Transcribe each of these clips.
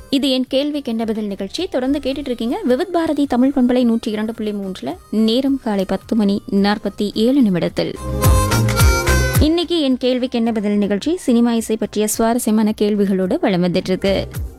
இது என் கேள்விக்கு என்ன பதில் நிகழ்ச்சி தொடர்ந்து கேட்டுட்டு இருக்கீங்க விவித் பாரதி தமிழ் பண்பலை நூற்றி இரண்டு புள்ளி மூன்றுல நேரம் காலை பத்து மணி நாற்பத்தி ஏழு நிமிடத்தில் இன்னைக்கு என் கேள்விக்கு என்ன பதில் நிகழ்ச்சி சினிமா இசை பற்றிய சுவாரஸ்யமான கேள்விகளோடு வளம் வந்துட்டு இருக்கு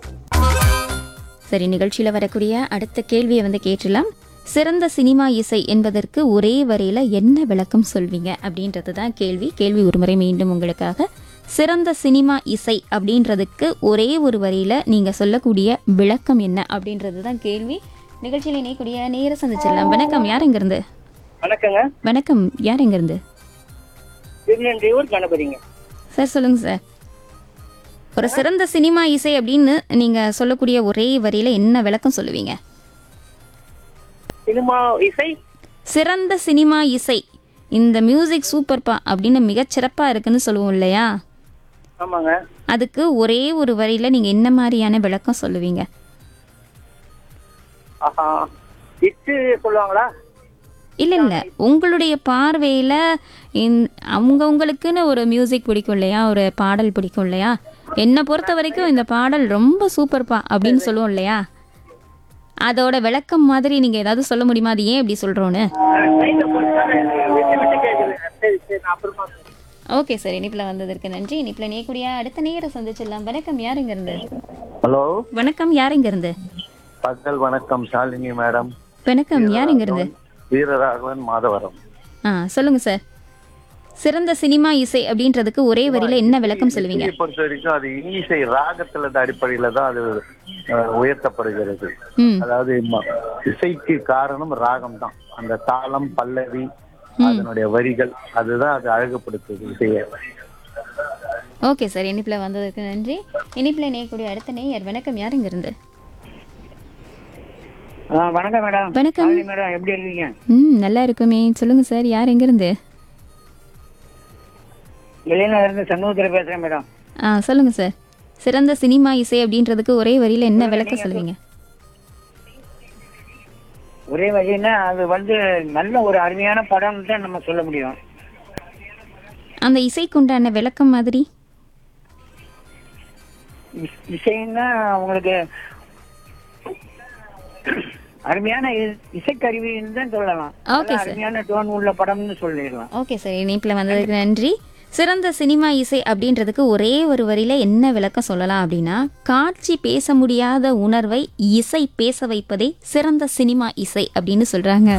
சரி நிகழ்ச்சியில் வரக்கூடிய அடுத்த கேள்வியை வந்து கேட்டலாம் சிறந்த சினிமா இசை என்பதற்கு ஒரே வரியில என்ன விளக்கம் சொல்வீங்க அப்படின்றது தான் கேள்வி கேள்வி ஒருமுறை மீண்டும் உங்களுக்காக சிறந்த சினிமா இசை அப்படின்றதுக்கு ஒரே ஒரு வரியில நீங்க சொல்லக்கூடிய விளக்கம் என்ன அப்படின்றது தான் கேள்வி நிகழ்ச்சியில் இணையக்கூடிய நேர சந்திச்சிடலாம் வணக்கம் யார் எங்கிருந்து வணக்கங்க வணக்கம் யார் எங்கிருந்து திருநெல்வேலூர் கணபதிங்க சார் சொல்லுங்க சார் ஒரு சிறந்த சினிமா இசை அப்படின்னு நீங்க சொல்லக்கூடிய ஒரே வரியில என்ன விளக்கம் சொல்லுவீங்க சினிமா இசை சிறந்த சினிமா இசை இந்த மியூசிக் சூப்பர்ப்பா அப்படின்னு மிகச்சிறப்பா இருக்குன்னு சொல்லுவோம் இல்லையா ஆமாங்க அதுக்கு ஒரே ஒரு வரியில நீங்க என்ன மாதிரியான விளக்கம் சொல்லுவீங்க ஆஹா இட்டு சொல்லுவாங்களா இல்ல இல்ல உங்களுடைய பார்வையில இந்த- அவங்கவங்களுக்குன்னு ஒரு மியூசிக் பிடிக்கும் இல்லையா ஒரு பாடல் பிடிக்கும் இல்லையா என்னை பொறுத்த வரைக்கும் இந்த பாடல் ரொம்ப சூப்பர்ப்பா அப்படின்னு சொல்லுவோம் இல்லையா அதோட விளக்கம் மாதிரி நீங்க ஏதாவது சொல்ல முடியுமா அது ஏன் இப்படி சொல்றோன்னு லைன்ல போட்டுட்டாங்க. விட்டு விட்டு கேக்குது. சரி சரி நான் அப்புறமா சொல்றேன். ஓகே சார் இனிப்பில் வந்ததற்கு நன்றி இனிப்பில் நேக்கூடிய அடுத்த நேரம் சந்திச்சிடலாம் வணக்கம் யார் இங்க இருந்து ஹலோ வணக்கம் யார் இங்க இருந்து பகல் வணக்கம் ஷாலினி மேடம் வணக்கம் யார் இங்க இருந்து வீரராகவன் மாதவரம் ஆ சொல்லுங்க சார் சிறந்த சினிமா இசை அப்படின்றதுக்கு ஒரே வரியில என்ன விளக்கம் சொல்லுவீங்க இசையை பொறுத்த வரைக்கும் அது இன்னிசை ராகத்துல அடிப்படையில தான் அது அஹ், உயர்த்தப்படுகிறது ம் அதாவது ம- இசைக்கு காரணம் ராகம் தான் அந்த தாளம் பல்லவி அதனுடைய வரிகள் அதுதான் அது அழகுபடுத்துது இசையை ஓகே சார் இனிப்பில் வந்ததற்கு நன்றி இனிப்பில் நேயக்கூடிய அடுத்த நேயர் வணக்கம் யார் இங்க இருந்து ஆ, வணக்கம் மேடம் வணக்கம் சாலினி மேடம் எப்படி இருக்கீங்க ம் நல்லா இருக்குமே சொல்லுங்க சார் யார் எங்க இருந்து வெளியில இருந்து சண்முகத்துல பேசுறேன் மேடம் ஆ சொல்லுங்க சார் சிறந்த சினிமா இசை அப்படின்றதுக்கு ஒரே வரியில என்ன விளக்கம் சொல்லுவீங்க ஒரே வகைன்னா அது வந்து நல்ல ஒரு அருமையான படம் தான் நம்ம சொல்ல முடியும் அந்த இசைக்குண்டான விளக்கம் மாதிரி இஸ்- இசைன்னா உங்களுக்கு அருமையான இ- இசைக்கருவின்னு தான் சொல்லலாம் Okay, நல்ல sir. அருமையான டோன் உள்ள படம்னு சொல்லிடலாம் ஓகே சார் இணைப்பில் வந்ததுக்கு நன்றி சிறந்த சினிமா இசை அப்படின்றதுக்கு ஒரே ஒரு வரியில என்ன விளக்கம் சொல்லலாம் அப்படின்னா காட்சி பேச முடியாத உணர்வை இசை பேச வைப்பதே சிறந்த சினிமா இசை அப்படின்னு சொல்றாங்க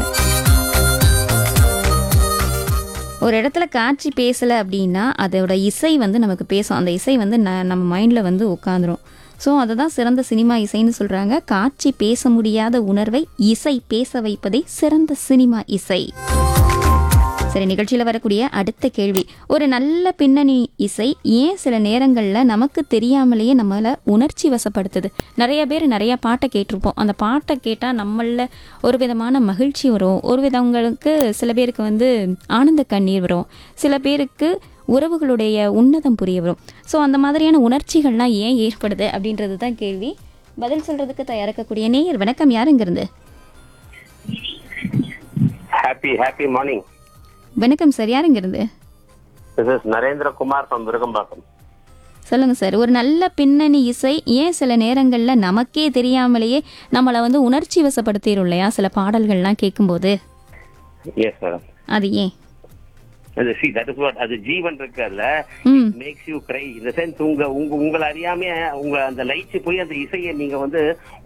ஒரு இடத்துல காட்சி பேசலை அப்படின்னா அதோட இசை வந்து நமக்கு பேசும் அந்த இசை வந்து ந நம்ம மைண்டில் வந்து உட்காந்துரும் ஸோ அதை தான் சிறந்த சினிமா இசைன்னு சொல்கிறாங்க காட்சி பேச முடியாத உணர்வை இசை பேச வைப்பதே சிறந்த சினிமா இசை சரி நிகழ்ச்சியில் வரக்கூடிய அடுத்த கேள்வி ஒரு நல்ல பின்னணி இசை ஏன் சில நேரங்களில் நமக்கு தெரியாமலேயே நம்மளை உணர்ச்சி வசப்படுத்துது நிறைய பேர் நிறைய பாட்டை கேட்டிருப்போம் அந்த பாட்டை கேட்டால் நம்மள ஒரு விதமான மகிழ்ச்சி வரும் ஒரு விதங்களுக்கு சில பேருக்கு வந்து ஆனந்த கண்ணீர் வரும் சில பேருக்கு உறவுகளுடைய உன்னதம் புரிய வரும் ஸோ அந்த மாதிரியான உணர்ச்சிகள்லாம் ஏன் ஏற்படுது அப்படின்றது தான் கேள்வி பதில் சொல்றதுக்கு தயாரிக்கக்கூடிய நேயர் வணக்கம் யாருங்கிருந்து Happy, happy morning. வணக்கம் சார் யாருங்கிருந்து This is Narendra Kumar from Virugambakam. சொல்லுங்க சார் ஒரு நல்ல பின்னணி இசை ஏன் சில நேரங்கள்ல நமக்கே தெரியாமலேயே நம்மளை வந்து உணர்ச்சி வசப்படுத்திடும் இல்லையா சில பாடல்கள்லாம் கேட்கும்போது Yes, madam. அது ஏன் அது see, that is what அது ஜீவன் இருக்குல்ல ம் மேக்ஸ் யூ கிரை இந்த சென்ஸ் உங்க உங்க உங்களை அறியாம உங்க அந்த லைட்ஸ் போய் அந்த இசையை நீங்க வந்து